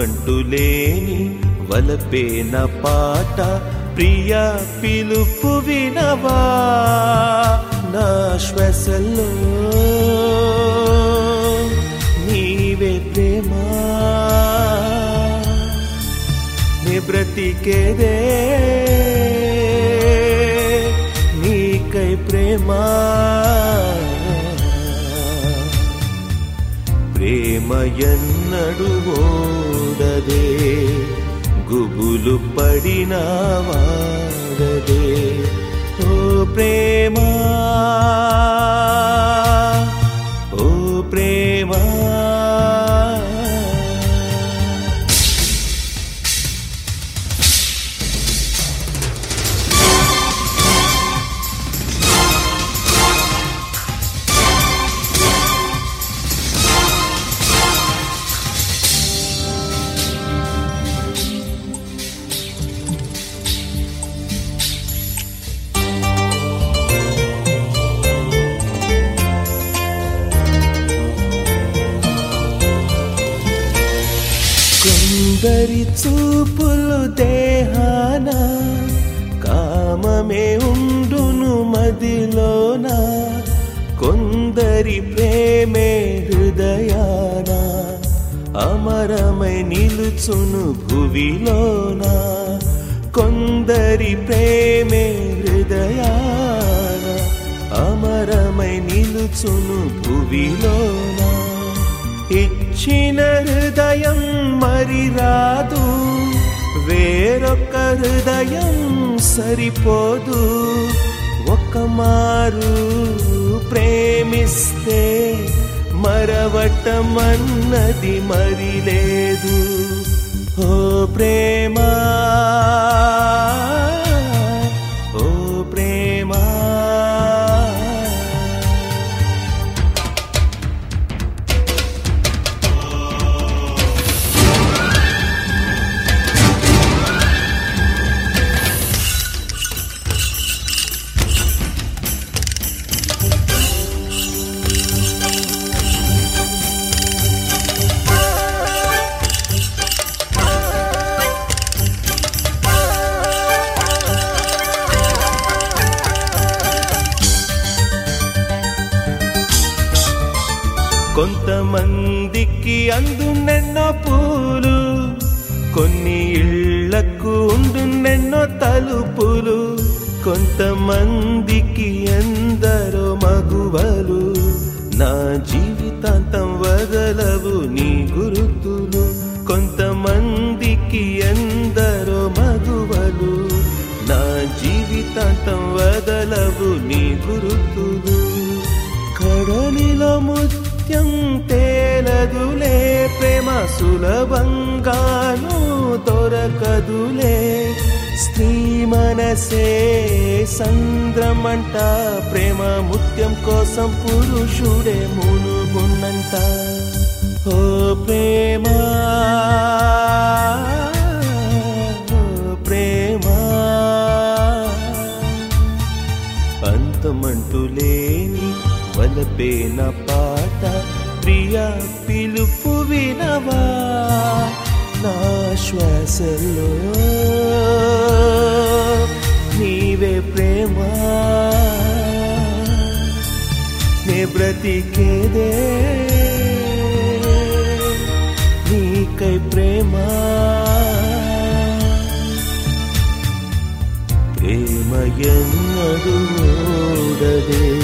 అంతమంటూ లేని వలపేన పాట ప్రియ పిలుపు వినవా నా శ్వాసల్లో నీవే ప్రేమ నే బ్రతికేదే నీకై ప్రేమ ప్రేమ ఎన్నడు ఓడదే గుబులు పడిన వాడదే ఓ ప్రేమ ఓ ప్రేమ కొందరి చూపులు దేహాన కామమే ఉండును మదిలోన కొందరి ప్రేమే హృదయాన అమరమై నిలుచును భువిలోన కొందరి ప్రేమే హృదయాన అమరమై నిలుచును భువిలోన ఇచ్చిన హృదయం మరి రాదు వేరొక హృదయం సరిపోదు ఒక మారు ప్రేమిస్తే మరవటమన్నది మరి లేదు ఓ ప్రేమ ఓ ప్రేమ కొంతమందికి అందునెన్నో పూలు కొన్ని ఇళ్లకు ఉండునెన్నో తలుపులు కొంతమందికి ఎందరో మగువలు నా జీవితాంతం వదలవు నీ గురుతులు కొంతమందికి ఎందరో మగువలు నా జీవితాంతం వదలవు నీ గురుతులు కడలిలో ముత్యం తేలదులే ప్రేమ సులభంగాను దొరకదులే స్త్రీ మనసే సంద్రమంట ప్రేమ ముత్యం కోసం పురుషుడే మునుగున్నంట ఓ ప్రేమ ఓ ప్రేమ అంతమంటూ లేని వలపేన పాట ప్రియ పిలుపు వినవా నా శ్వాసలో నీవే ప్రేమ నే బ్రతికేదే నీకై ప్రేమ ప్రేమ ఎన్నడు ఓడదే